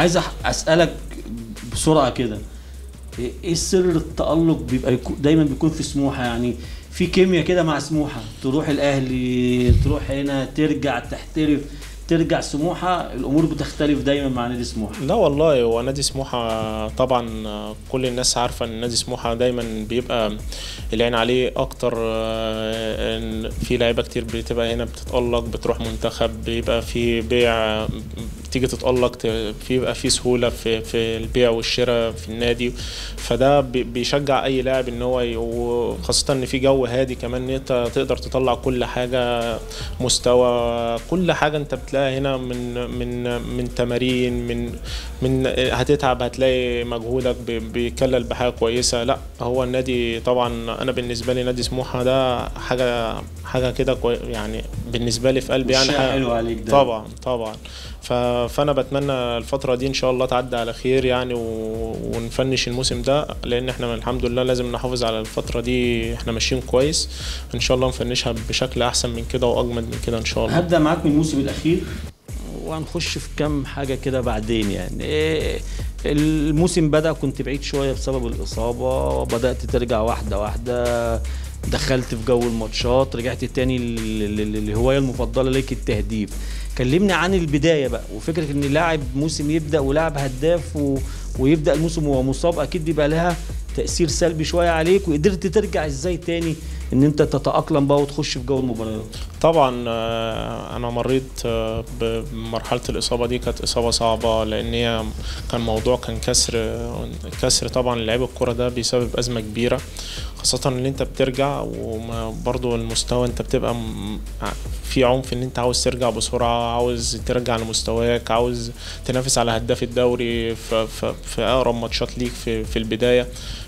عايز أح- اسالك بسرعه كده ايه إيه سر التالق بيبقى يكو- دايما بيكون في سموحه يعني في كيمياء كده مع سموحه تروح الاهلي تروح هنا ترجع تحترف ترجع سموحه الامور بتختلف دايما مع نادي سموحه لا والله هو نادي سموحة طبعا كل الناس عارفة ان نادي سموحة دايما بيبقى العين عليه اكتر آه، إن في لعيبة كتير بتبقى هنا بتتألق بتروح منتخب بيبقى في بيع تيجي تتألق ت- بيبقى في سهولة في في البيع والشراء في النادي فده بي- بيشجع اي لاعب ان هو ي- وخاصة ان في جو هادي كمان ان انت تقدر تطلع كل حاجة مستوى كل حاجة انت بتلاقيها هنا من من من تمارين من من هتتعب هتلاقي مجهودك بي- بيكلل بحاجة كويسة لا هو النادي طبعا انا بالنسبة لي نادي سموحة ده حاجة حاجة كده كوي يعني بالنسبة لي في قلبي يعني وشها حاجة حلو عليك ده طبعا طبعا ف... فانا بتمنى الفتره دي ان شاء الله تعدي على خير يعني و... ونفنش الموسم ده لان احنا الحمد لله لازم نحافظ على الفتره دي احنا ماشيين كويس ان شاء الله نفنشها بشكل احسن من كده واجمد من كده ان شاء الله هبدا معاك من الموسم الاخير وهنخش في كام حاجه كده بعدين يعني إيه الموسم بدا كنت بعيد شويه بسبب الاصابه بدات ترجع واحده واحده دخلت في جو الماتشات رجعت تاني لل- لل- للهوايه المفضله ليك التهديف كلمني عن البدايه بقى وفكره ان لاعب موسم يبدا ولاعب هداف و... ويبدا الموسم وهو مصاب اكيد بيبقى لها تاثير سلبي شويه عليك وقدرت ترجع ازاي تاني ان انت تتاقلم بقى وتخش في جو المباريات طبعا آه، انا مريت آه، بمرحله الاصابه دي كانت اصابه صعبه لان هي كان موضوع كان كسر كسر طبعا لعيب الكره ده بيسبب ازمه كبيره خاصه ان انت بترجع وبرضه المستوى انت بتبقى م- في عنف ان انت عاوز ترجع بسرعه عاوز ترجع لمستواك عاوز تنافس على هداف الدوري في, في, في اقرب ماتشات ليك في, في البدايه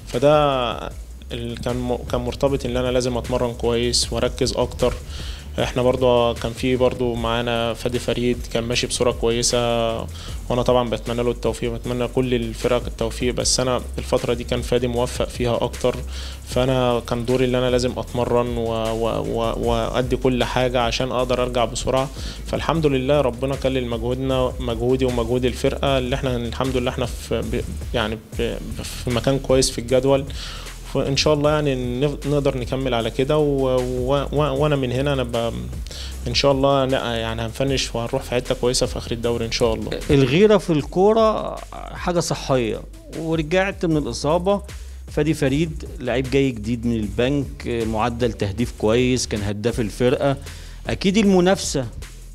فده ال- كان م- كان مرتبط ان انا لازم اتمرن كويس واركز اكتر احنا برضو كان في برضو معانا فادي فريد كان ماشي بصورة كويسة وانا طبعا بتمنى له التوفيق بتمنى كل الفرق التوفيق بس انا الفترة دي كان فادي موفق فيها اكتر فانا كان دوري اللي انا لازم اتمرن و- و- و- وادي كل حاجة عشان اقدر ارجع بسرعة فالحمد لله ربنا كلل مجهودنا مجهودي ومجهود الفرقة اللي احنا الحمد لله احنا في ب- يعني ب- في مكان كويس في الجدول فان شاء الله يعني نف- نقدر نكمل على كده و... و... و... وانا من هنا انا ب... ان شاء الله ن- يعني هنفنش وهنروح في حته كويسه في اخر الدوري ان شاء الله الغيرة في الكورة حاجة صحية ورجعت من الإصابة فادي فريد لعيب جاي جديد من البنك معدل تهديف كويس كان هداف الفرقة أكيد المنافسة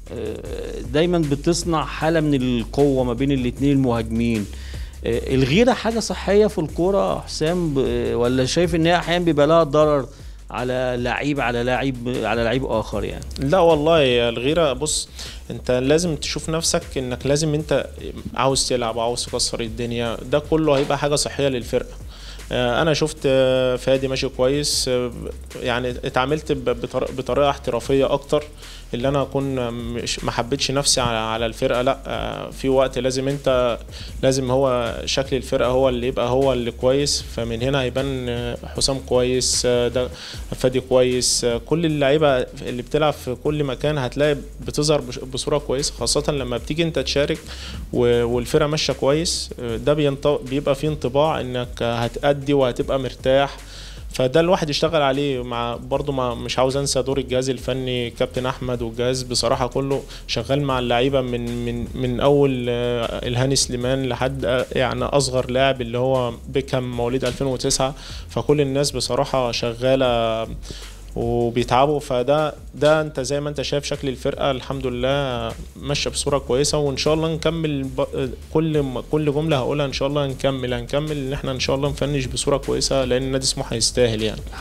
آه، دايما بتصنع حالة من القوة ما بين الاتنين المهاجمين آه، الغيرة حاجة صحية في الكورة يا حسام ب- ولا شايف إن هي أحيانا بيبقى لها ضرر على لعيب على لعيب على لعيب آخر يعني لا والله يا الغيره بص انت لازم تشوف نفسك انك لازم انت عاوز تلعب عاوز تكسر الدنيا ده كله هيبقى حاجه صحيه للفرقه آه، انا شفت آه، فادي ماشي كويس آه، يعني اتعاملت ب- بطر- بطريقه احترافيه اكتر اللي انا اكون مش ما حبيتش نفسي على على الفرقه لا آه، في وقت لازم انت لازم هو شكل الفرقه هو اللي يبقى هو اللي كويس فمن هنا هيبان آه، حسام كويس آه، ده فادي كويس آه، كل اللعيبه اللي بتلعب في كل مكان هتلاقي بتظهر بش- بصوره كويسه خاصه لما بتيجي انت تشارك و- والفرقه ماشيه كويس آه، ده بينط- بيبقى فيه انطباع انك آه، هتأدي وهتبقى مرتاح فده الواحد يشتغل عليه مع برضه مع مش عاوز انسى دور الجهاز الفني كابتن احمد والجهاز بصراحه كله شغال مع اللعيبه من من من اول آه، الهاني سليمان لحد آه، يعني اصغر لاعب اللي هو بيكهام مواليد 2009 فكل الناس بصراحه شغاله وبيتعبوا فده ده انت زي ما انت شايف شكل الفرقه الحمد لله ماشيه بصوره كويسه وان شاء الله نكمل ب- كل م- كل جمله هقولها ان شاء الله هنكمل هنكمل ان احنا ان شاء الله نفنش بصوره كويسه لان نادي سموحه يستاهل يعني